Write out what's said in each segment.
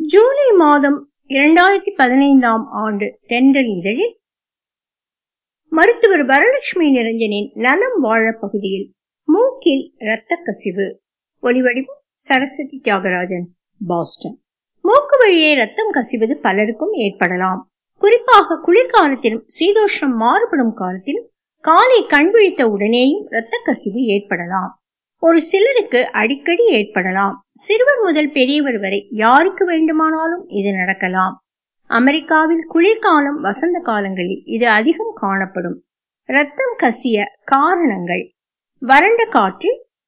ஜூலை மாதம் இரண்டாயிரத்தி பதினைந்தாம் ஆண்டு தென்றல் இதழில் மருத்துவர் வரலட்சுமி நிரஞ்சனின் நலம் வாழ பகுதியில் மூக்கில் இரத்த கசிவு ஒலிவடிவம் சரஸ்வதி தியாகராஜன் பாஸ்டன் மூக்கு வழியே ரத்தம் கசிவது பலருக்கும் ஏற்படலாம் குறிப்பாக குளிர்காலத்திலும் சீதோஷ்ணம் மாறுபடும் காலத்திலும் காலை கண் விழித்த உடனேயும் இரத்த கசிவு ஏற்படலாம் ஒரு சிலருக்கு அடிக்கடி ஏற்படலாம் சிறுவர் முதல் பெரியவர் வரை யாருக்கு வேண்டுமானாலும் இது நடக்கலாம் அமெரிக்காவில் குளிர்காலம் வசந்த காலங்களில் இது அதிகம் காணப்படும் இரத்தம் கசிய காரணங்கள் வறண்ட காற்று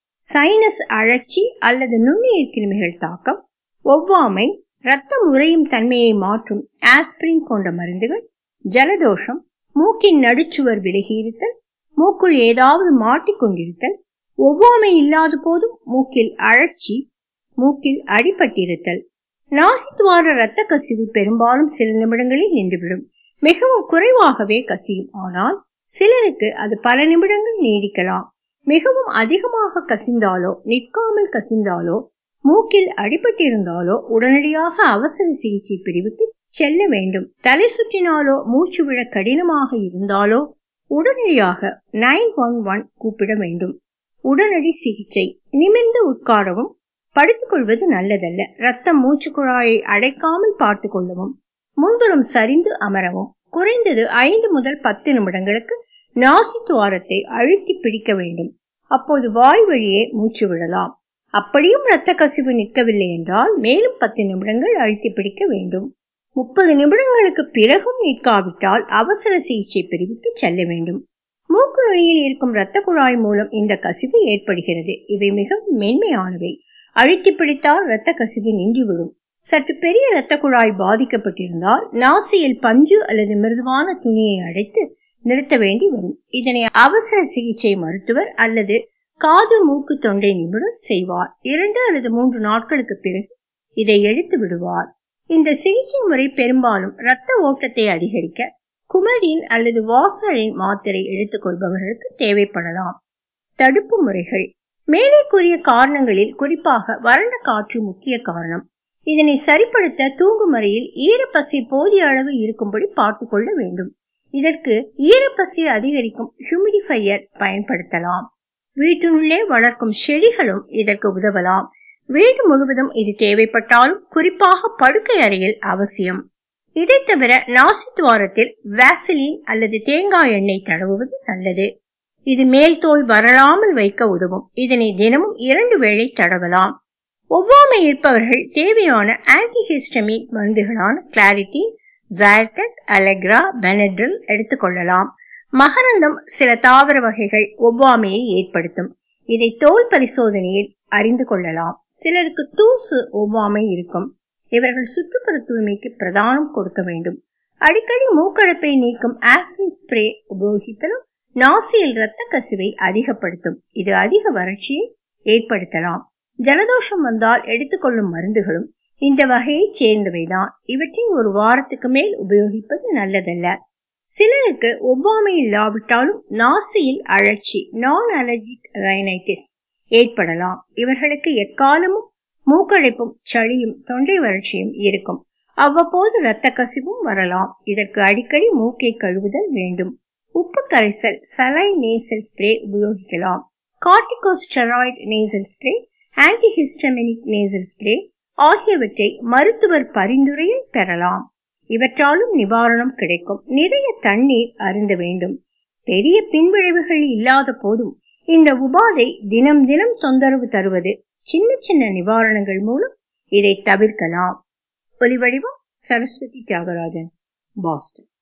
சைனஸ் அழற்சி அல்லது நுண்ணுயிர் கிருமிகள் தாக்கம் ஒவ்வாமை ரத்தம் உறையும் தன்மையை மாற்றும் ஆஸ்பிரின் போன்ற மருந்துகள் ஜலதோஷம் மூக்கின் நடுச்சுவர் விலகியிருத்தல் மூக்குள் ஏதாவது மாட்டிக்கொண்டிருத்தல் ஒவ்வாமை இல்லாத போதும் மூக்கில் அழற்சி மூக்கில் அடிபட்டிருத்தல் நாசித்துவார இரத்த கசிவு பெரும்பாலும் சில நிமிடங்களில் நின்றுவிடும் மிகவும் குறைவாகவே கசியும் ஆனால் சிலருக்கு அது பல நிமிடங்கள் நீடிக்கலாம் மிகவும் அதிகமாக கசிந்தாலோ நிற்காமல் கசிந்தாலோ மூக்கில் அடிபட்டிருந்தாலோ உடனடியாக அவசர சிகிச்சை பிரிவுக்கு செல்ல வேண்டும் தலை சுற்றினாலோ மூச்சு விட கடினமாக இருந்தாலோ உடனடியாக நைன் ஒன் ஒன் கூப்பிட வேண்டும் உடனடி சிகிச்சை நிமிர்ந்து உட்காரவும் படுத்துக் கொள்வது நல்லதல்ல ரத்தம் மூச்சு குழாயை அடைக்காமல் பார்த்து கொள்ளவும் முன்புறம் சரிந்து அமரவும் குறைந்தது ஐந்து முதல் பத்து நிமிடங்களுக்கு நாசி துவாரத்தை அழுத்தி பிடிக்க வேண்டும் அப்போது வாய் வழியே மூச்சு விடலாம் அப்படியும் இரத்த கசிவு நிற்கவில்லை என்றால் மேலும் பத்து நிமிடங்கள் அழுத்தி பிடிக்க வேண்டும் முப்பது நிமிடங்களுக்கு பிறகும் நிற்காவிட்டால் அவசர சிகிச்சை பிரிவுக்கு செல்ல வேண்டும் மூக்கு நுனியில் இருக்கும் இரத்த குழாய் மூலம் இந்த கசிவு ஏற்படுகிறது இவை மிகவும் மென்மையானவை அழுத்தி பிடித்தால் இரத்த கசிவு நின்றுவிடும் சற்று பெரிய இரத்த குழாய் பாதிக்கப்பட்டிருந்தால் நாசியில் பஞ்சு அல்லது மிருதுவான துணியை அடைத்து நிறுத்த வேண்டி வரும் இதனை அவசர சிகிச்சை மருத்துவர் அல்லது காது மூக்கு தொண்டை நிபுணர் செய்வார் இரண்டு அல்லது மூன்று நாட்களுக்கு பிறகு இதை எடுத்து விடுவார் இந்த சிகிச்சை முறை பெரும்பாலும் இரத்த ஓட்டத்தை அதிகரிக்க குமரின் அல்லது வாஃபரின் மாத்திரை எடுத்துக்கொள்பவர்களுக்கு தேவைப்படலாம் தடுப்பு முறைகள் மேலே கூறிய காரணங்களில் குறிப்பாக வறண்ட காற்று முக்கிய காரணம் இதனை சரிப்படுத்த தூங்கும் அறையில் ஈரப்பசை போதிய அளவு இருக்கும்படி பார்த்து கொள்ள வேண்டும் இதற்கு ஈரப்பசையை அதிகரிக்கும் ஹியூமிடிஃபையர் பயன்படுத்தலாம் வீட்டினுள்ளே வளர்க்கும் செடிகளும் இதற்கு உதவலாம் வீடு முழுவதும் இது தேவைப்பட்டாலும் குறிப்பாக படுக்கை அறையில் அவசியம் இதை தவிர நாசி துவாரத்தில் வேசலின் அல்லது தேங்காய் எண்ணெய் தடவுவது நல்லது இது மேல் தோல் வரலாமல் வைக்க உதவும் இதனை தினமும் இரண்டு வேளை தடவலாம் ஒவ்வாமை இருப்பவர்கள் தேவையான ஆன்டிஹிஸ்டமின் மருந்துகளான கிளாரிட்டின் ஜாயர்டெக் அலெக்ரா பெனட்ரில் எடுத்துக்கொள்ளலாம் மகரந்தம் சில தாவர வகைகள் ஒவ்வாமையை ஏற்படுத்தும் இதை தோல் பரிசோதனையில் அறிந்து கொள்ளலாம் சிலருக்கு தூசு ஒவ்வாமை இருக்கும் இவர்கள் சுற்றுப்புற தூய்மைக்கு பிரதானம் கொடுக்க வேண்டும் அடிக்கடி மூக்கடைப்பை நீக்கும் ஆஃபின் ஸ்ப்ரே உபயோகித்தலும் நாசியில் இரத்த கசிவை அதிகப்படுத்தும் இது அதிக வறட்சியை ஏற்படுத்தலாம் ஜலதோஷம் வந்தால் எடுத்துக்கொள்ளும் மருந்துகளும் இந்த வகையை சேர்ந்தவைதான் இவற்றை ஒரு வாரத்துக்கு மேல் உபயோகிப்பது நல்லதல்ல சிலருக்கு ஒவ்வாமை இல்லாவிட்டாலும் நாசியில் அழற்சி நான் அலர்ஜிக் ரைனைட்டிஸ் ஏற்படலாம் இவர்களுக்கு எக்காலமும் மூக்கடைப்பும் சளியும் தொண்டை வறட்சியும் இருக்கும் அவ்வப்போது இரத்த கசிவும் வரலாம் இதற்கு அடிக்கடி மூக்கை கழுவுதல் வேண்டும் உப்பு கரைசல் சலை நேசல் ஸ்ப்ரே உபயோகிக்கலாம் corticosteroid nasal spray antihistaminic nasal spray ஆகியவற்றை மருத்துவர் பரிந்துரையில் பெறலாம் இவற்றாலும் நிவாரணம் கிடைக்கும் நிறைய தண்ணீர் அருந்த வேண்டும் பெரிய பின்விளைவுகள் இல்லாத போதும் இந்த உபாதை தினம் தினம் தொந்தரவு தருவது சின்ன சின்ன நிவாரணங்கள் மூலம் இதை தவிர்க்கலாம் ஒலிவடிவம் சரஸ்வதி தியாகராஜன் பாஸ்டன்